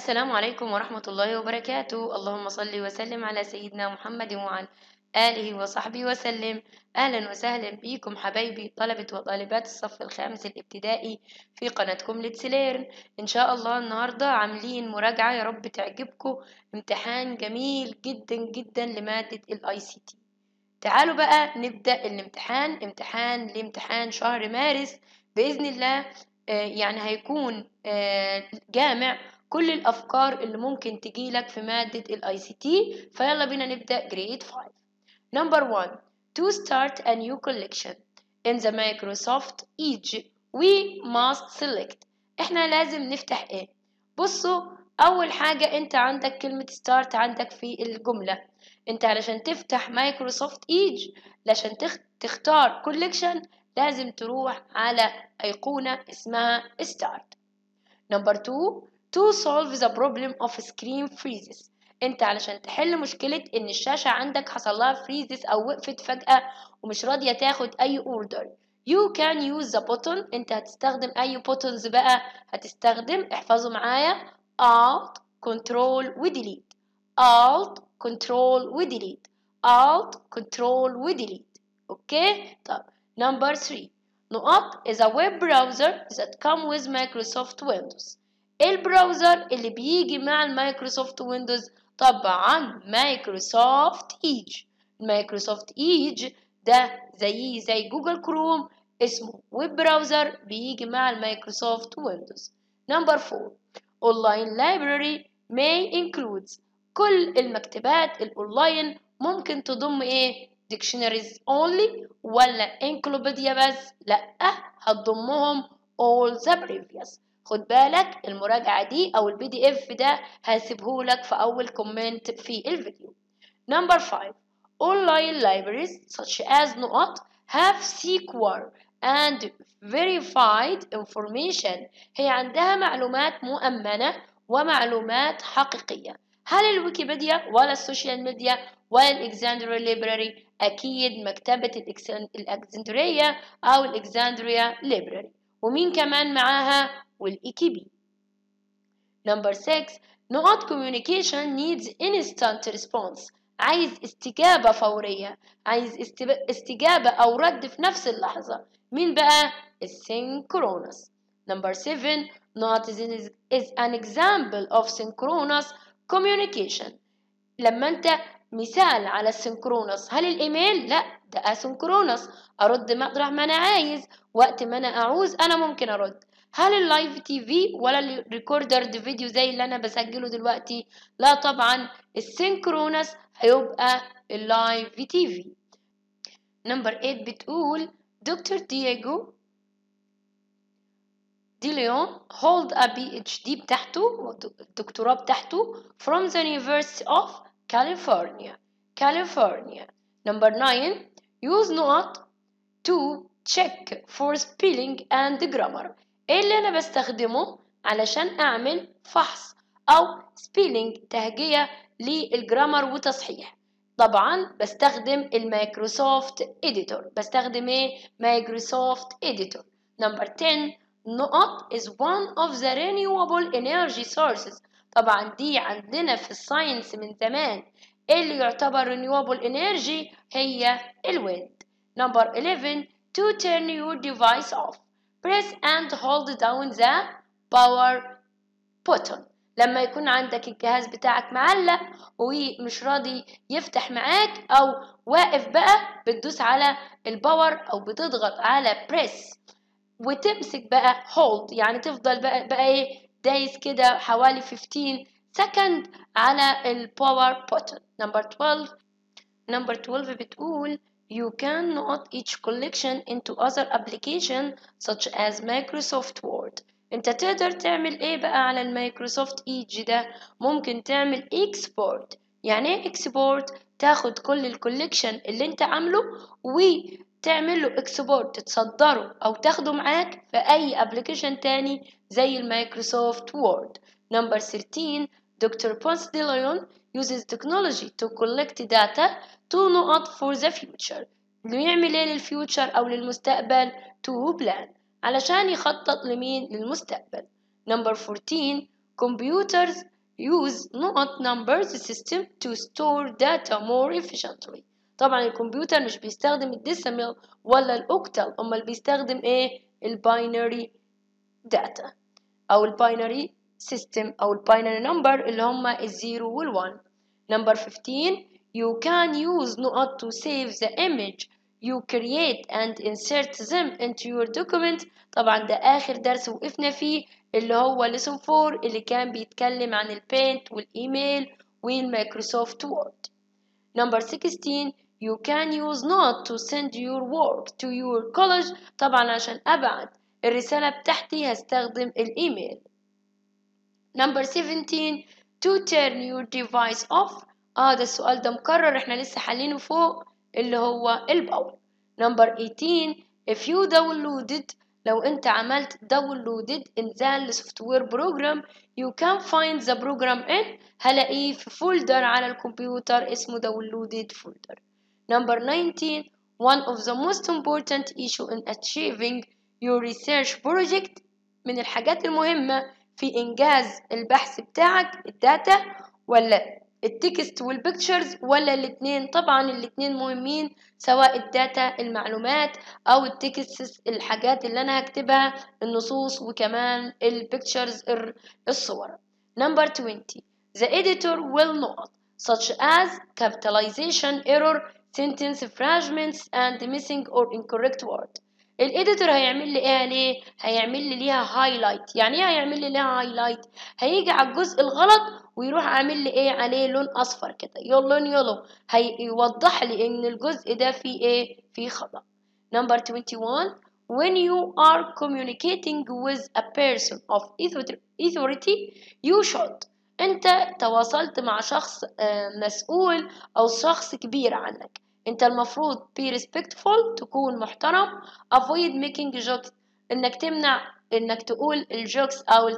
السلام عليكم ورحمة الله وبركاته اللهم صل وسلم على سيدنا محمد وعلى آله وصحبه وسلم أهلا وسهلا بكم حبايبي طلبة وطالبات الصف الخامس الابتدائي في قناتكم لتسليرن إن شاء الله النهاردة عاملين مراجعة يا رب تعجبكم امتحان جميل جدا جدا لمادة الاي سي تي تعالوا بقى نبدأ الامتحان امتحان لامتحان شهر مارس بإذن الله آه، يعني هيكون آه، جامع كل الأفكار اللي ممكن تجيلك في مادة الاي سي تي فيلا بينا نبدأ grade 5 Number 1 To start a new collection in the Microsoft Edge we must select احنا لازم نفتح ايه بصوا أول حاجة أنت عندك كلمة start عندك في الجملة أنت علشان تفتح مايكروسوفت ايدج علشان تخ- تختار collection لازم تروح على أيقونة اسمها start Number 2 To solve the problem of screen freezes انت علشان تحل مشكلة ان الشاشة عندك حصل لها freezes او وقفت فجأة ومش راضية تاخد اي order You can use the button انت هتستخدم اي buttons بقى هتستخدم احفظوا معايا Alt Control و Delete Alt Control و Delete Alt Control و Delete اوكي طب Number 3 نقط is a web browser that come with Microsoft Windows ايه البراوزر اللي بيجي مع المايكروسوفت ويندوز طبعا مايكروسوفت ايدج المايكروسوفت ايدج ده زيه زي جوجل كروم اسمه ويب براوزر بيجي مع المايكروسوفت ويندوز نمبر 4 اونلاين library may includes كل المكتبات الاونلاين ممكن تضم ايه dictionaries only ولا encyclopedia بس لا هتضمهم all the previous خد بالك المراجعة دي أو البي دي إف ده هسيبهولك في أول كومنت في الفيديو. Number 5 Online libraries such as نقط have secure and verified information هي عندها معلومات مؤمنة ومعلومات حقيقية. هل الويكيبيديا ولا السوشيال ميديا ولا الإكسندريا ليبراري؟ أكيد مكتبة الإكسن- الإكسندرية أو الإكسندريا ليبراري. ومين كمان معاها؟ والإيكيبي. Number 6 نقط communication needs instant response عايز استجابة فورية عايز استب- استجابة أو رد في نفس اللحظة مين بقى؟ السينكرونس Number 7 نقط is, an- is an example of synchronous communication لما انت مثال على السنكرونس هل الايميل لا ده اسنكرونس ارد مطرح ما انا عايز وقت ما انا اعوز انا ممكن ارد هل اللايف تي في ولا الريكوردر فيديو زي اللي انا بسجله دلوقتي لا طبعا السينكرونس هيبقى اللايف تي في نمبر 8 بتقول دكتور دييجو دي ليون hold a PhD بتاعته الدكتوراه بتاعته from the University of California California number 9 use نقط to check for spelling and grammar ايه اللي انا بستخدمه علشان اعمل فحص او spelling تهجية للجرامر وتصحيح طبعا بستخدم المايكروسوفت اديتور بستخدم ايه مايكروسوفت اديتور نمبر 10 نقط is one of the renewable energy sources طبعا دي عندنا في الساينس من زمان إيه اللي يعتبر renewable energy هي الويند number 11 to turn your device off press and hold down the power button لما يكون عندك الجهاز بتاعك معلق ومش راضي يفتح معاك او واقف بقى بتدوس على الباور او بتضغط على press وتمسك بقى hold يعني تفضل بقى, بقى ايه دايس كده حوالي 15 سكند على الباور بوتن نمبر 12 نمبر 12 بتقول You can not each collection into other application such as Microsoft Word انت تقدر تعمل ايه بقى على المايكروسوفت ايدج ده ممكن تعمل export يعني ايه export تاخد كل الكوليكشن اللي انت عامله وتعمل له اكسبورت تصدره او تاخده معاك في اي ابلكيشن تاني زي المايكروسوفت وورد نمبر 13 دكتور بونس دي ليون uses technology to collect data to نقط for the future انه يعمل ايه للفيوتشر او للمستقبل to plan علشان يخطط لمين للمستقبل نمبر 14 computers use نقط numbers system to store data more efficiently طبعا الكمبيوتر مش بيستخدم الديسيمال ولا الاوكتال امال بيستخدم ايه الباينري داتا او الباينري سيستم او الباينري نمبر اللي هما الزيرو والوان نمبر 15 you can use نقط to save the image you create and insert them into your document طبعا ده آخر درس وقفنا فيه اللي هو lesson 4 اللي كان بيتكلم عن البينت والإيميل والمايكروسوفت وورد number 16 you can use not to send your work to your college طبعا عشان أبعت الرسالة بتاعتي هستخدم الإيميل number 17 to turn your device off اه ده السؤال ده مكرر احنا لسه حالينه فوق اللي هو الباور number 18 if you downloaded لو انت عملت downloaded انزال لسوفت وير بروجرام you can find the program in هلاقيه في فولدر على الكمبيوتر اسمه downloaded folder number 19 one of the most important issue in achieving your research project من الحاجات المهمة في إنجاز البحث بتاعك الداتا ولا التكست والبيكتشرز ولا الاتنين طبعا الاتنين مهمين سواء الداتا المعلومات او التكست الحاجات اللي انا هكتبها النصوص وكمان البيكتشرز الصور number 20 the editor will not such as capitalization error sentence fragments and missing or incorrect word الاديتور هيعمل لي ايه عليه هيعمل لي ليها هايلايت يعني ايه هيعمل لي ليها هايلايت هيجي على الجزء الغلط ويروح عامل لي ايه عليه لون اصفر كده لون يلو هيوضح لي ان الجزء ده فيه ايه فيه خطأ number 21 when you are communicating with a person of authority you should انت تواصلت مع شخص مسؤول او شخص كبير عنك انت المفروض be respectful تكون محترم avoid making jokes انك تمنع انك تقول الجوكس او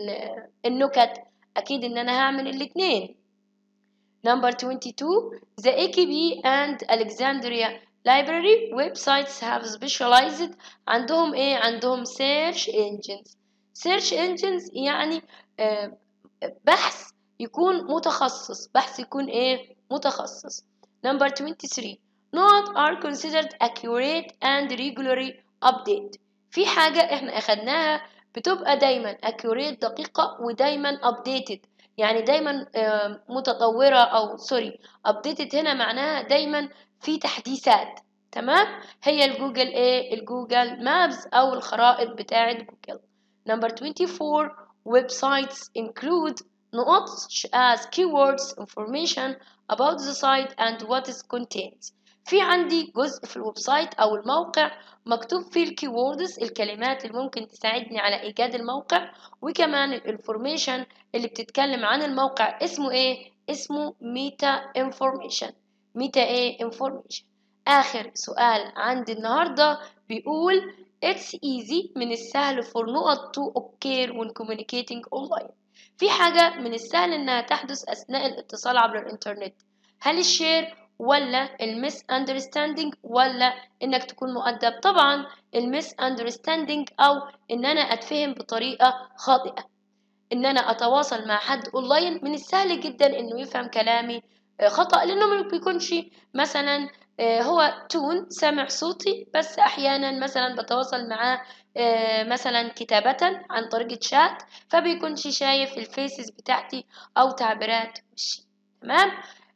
النكت اكيد ان انا هعمل الاتنين number 22 the AKB and Alexandria library websites have specialized عندهم ايه عندهم search engines search engines يعني آه بحث يكون متخصص بحث يكون ايه متخصص number 23 not are considered accurate and regularly update في حاجة احنا اخدناها بتبقى دايما accurate دقيقة ودايما updated يعني دايما متطورة او سوري updated هنا معناها دايما في تحديثات تمام هي الجوجل ايه الجوجل مابس او الخرائط بتاعة جوجل number 24 websites include نقط as keywords information about the site and what it contains في عندي جزء في الويب سايت او الموقع مكتوب فيه الكيوردز الكلمات اللي ممكن تساعدني على ايجاد الموقع وكمان الانفورميشن اللي بتتكلم عن الموقع اسمه ايه اسمه ميتا انفورميشن ميتا ايه انفورميشن اخر سؤال عندي النهارده بيقول it's easy من السهل for نقط to occur when communicating online في حاجة من السهل إنها تحدث أثناء الاتصال عبر الإنترنت هل الشير ولا المس اندرستاندينج ولا إنك تكون مؤدب طبعا المس اندرستاندينج أو إن أنا أتفهم بطريقة خاطئة إن أنا أتواصل مع حد أونلاين من السهل جدا إنه يفهم كلامي خطأ لأنه ما بيكونش مثلا هو تون سامع صوتي بس أحيانا مثلا بتواصل معاه مثلا كتابة عن طريق شات فبيكونش شايف الفيسز بتاعتي أو تعبيرات وشي تمام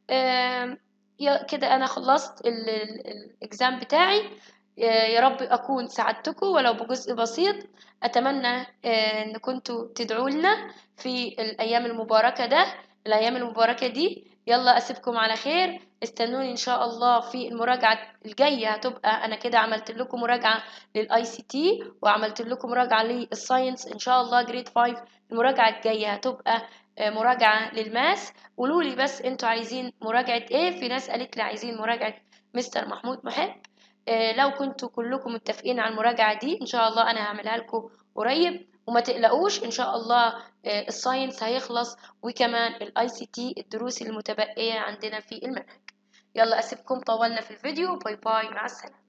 كده أنا خلصت الإكزام بتاعي يا رب أكون ساعدتكم ولو بجزء بسيط أتمنى إن كنتوا تدعوا لنا في الأيام المباركة ده الأيام المباركة دي يلا أسيبكم على خير استنوني إن شاء الله في المراجعة الجاية هتبقى أنا كده عملت لكم مراجعة للآي سي تي وعملت لكم مراجعة للساينس إن شاء الله جريد 5 المراجعة الجاية هتبقى مراجعة للماس قولوا لي بس انتوا عايزين مراجعة ايه في ناس قالت لي عايزين مراجعة مستر محمود محب لو كنتوا كلكم متفقين على المراجعة دي إن شاء الله أنا هعملها لكم قريب وما تقلقوش إن شاء الله الساينس هيخلص وكمان الاي سي تي الدروس المتبقية عندنا في المنهج يلا أسيبكم طولنا في الفيديو باي باي مع السلامة